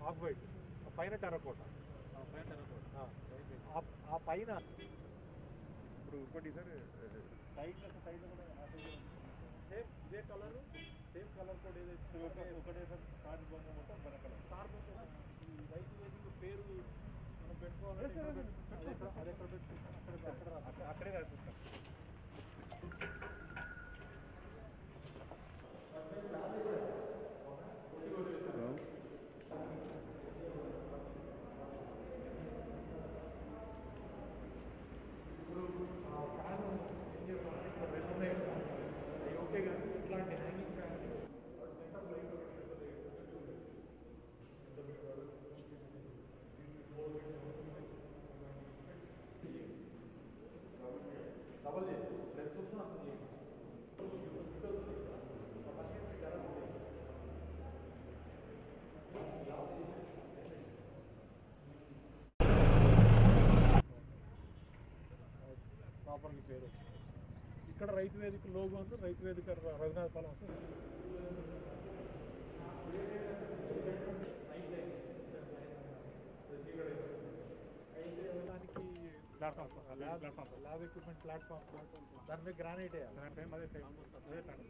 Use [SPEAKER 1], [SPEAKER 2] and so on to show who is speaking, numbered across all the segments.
[SPEAKER 1] off white పైన టెరకోట ఆ పైన
[SPEAKER 2] ఇప్పుడు ఇంకోటి సార్
[SPEAKER 1] సైడ్ సైడ్ కూడా సేమ్ ఇదే కలర్ సేమ్ కలర్ కూడా ఏదైతే ఒకటే సార్ కార్ బొమ్మ మొత్తం మన కలర్ కార్ బొమ్మ ఈ రైతు వేదిక పేరు మనం పెట్టుకోవాలంటే ఇక్కడ పెట్టు- అది ఎక్కడ- అది ఎక్కడ పెట్టుకుంటాం అక్కడ అక్కడ అక్కడ- అక్కడే రాసిస్తాం ఓకే కానీ ఇట్లాంటి హ్యాంగింగ్ ఫ్యాన్ డబల్ చేయండి లెఫ్ట్ వస్తుంది అంత చేయండి ప్రాపర్గా పేరు ఇక్కడ రైతు వేదిక లోగో ఉంది రైతు వేదిక ర- రఘునాథ్ పాలెం వస్తుంది platform lab lab equipment platform దాని మీద గ్రానైట్ వేయాలి సేమ్ అదే సేమ్ అదే ప్లాన్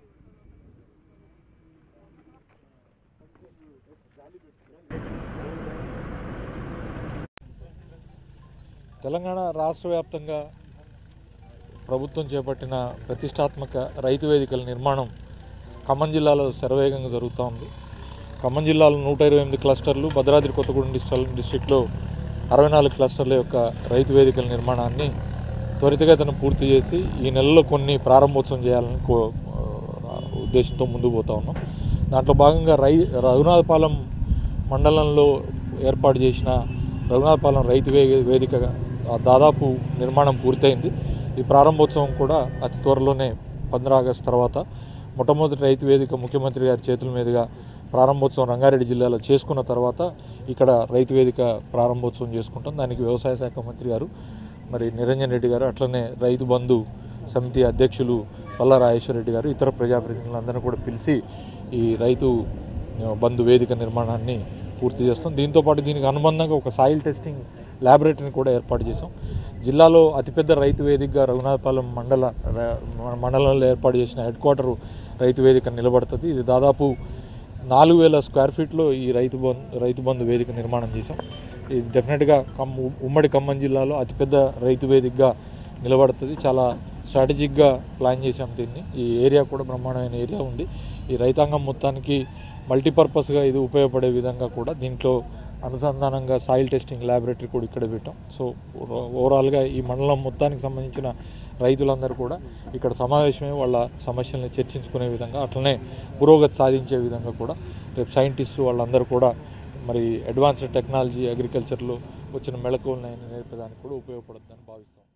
[SPEAKER 3] తెలంగాణ రాష్ట్ర వ్యాప్తంగా ప్రభుత్వం చేపట్టిన ప్రతిష్టాత్మక రైతు వేదికల నిర్మాణం ఖమ్మం జిల్లాలో శరవేగంగా జరుగుతూ ఉంది ఖమ్మం జిల్లాలో నూట ఇరవై ఎనిమిది క్లస్టర్లు భద్రాద్రి కొత్తగూడెం డిస్ట్రిక్ట్ డిస్ట్రిక్ట్లో అరవై నాలుగు క్లస్టర్ల యొక్క రైతు వేదికల నిర్మాణాన్ని త్వరితగతిన పూర్తి చేసి ఈ నెలలో కొన్ని ప్రారంభోత్సవం చేయాలని కో ఆ, ఉద్దేశంతో ముందుకు పోతా ఉన్నాం దాంట్లో భాగంగా రై రఘునాథపాలెం మండలంలో ఏర్పాటు చేసిన రఘునాథపాలెం రైతు వే వేదిక ఆ, దాదాపు నిర్మాణం పూర్తయింది ఈ ప్రారంభోత్సవం కూడా అతి త్వరలోనే పంద్రా ఆగస్టు తర్వాత మొట్టమొదటి రైతు వేదిక ముఖ్యమంత్రి గారి చేతుల మీదుగా ప్రారంభోత్సవం రంగారెడ్డి జిల్లాలో చేసుకున్న తర్వాత ఇక్కడ రైతు వేదిక ప్రారంభోత్సవం చేసుకుంటాం దానికి వ్యవసాయ శాఖ మంత్రి గారు మరి నిరంజన్ రెడ్డి గారు అట్లనే రైతు బంధు సమితి అధ్యక్షులు పల్లా రాజేశ్వర రెడ్డి గారు ఇతర ప్రజాప్రతినిధులందరినీ కూడా పిలిచి ఈ రైతు ఆ, బంధు వేదిక నిర్మాణాన్ని పూర్తి చేస్తాం దీంతోపాటు దీనికి అనుబంధంగా ఒక సాయిల్ టెస్టింగ్ ల్యాబొరేటరీని కూడా ఏర్పాటు చేసాం జిల్లాలో అతిపెద్ద రైతు వేదికగా రఘునాథపాలెం మండల ర- మండలంలో ఏర్పాటు చేసిన హెడ్ క్వార్టర్ రైతు వేదిక నిలబడుతుంది ఇది దాదాపు నాలుగు వేల స్క్వేర్ ఫీట్లో ఈ రైతు బంధు రైతు బంధు వేదిక నిర్మాణం చేశాం ఇది డెఫినెట్గా కమ్ ఉమ్మడి ఖమ్మం జిల్లాలో అతిపెద్ద రైతు వేదికగా నిలబడుతుంది చాలా స్ట్రాటజిక్గా ప్లాన్ చేశాం దీన్ని ఈ ఏరియా కూడా బ్రహ్మాండమైన ఏరియా ఉంది ఈ రైతాంగం మొత్తానికి మల్టీపర్పస్గా ఇది ఉపయోగపడే విధంగా కూడా దీంట్లో అనుసంధానంగా సాయిల్ టెస్టింగ్ ల్యాబొరేటరీ కూడా ఇక్కడ పెట్టాం సో ఓవరాల్గా ఈ మండలం మొత్తానికి సంబంధించిన రైతులందరూ కూడా ఇక్కడ సమావేశమై వాళ్ళ సమస్యల్ని చర్చించుకునే విధంగా అట్లనే పురోగతి సాధించే విధంగా కూడా రేపు సైంటిస్టు వాళ్ళందరూ కూడా మరి అడ్వాన్స్డ్ టెక్నాలజీ అగ్రికల్చర్లో వచ్చిన మెళకువలను నేర్పడానికి కూడా ఉపయోగపడుతుందని భావిస్తాం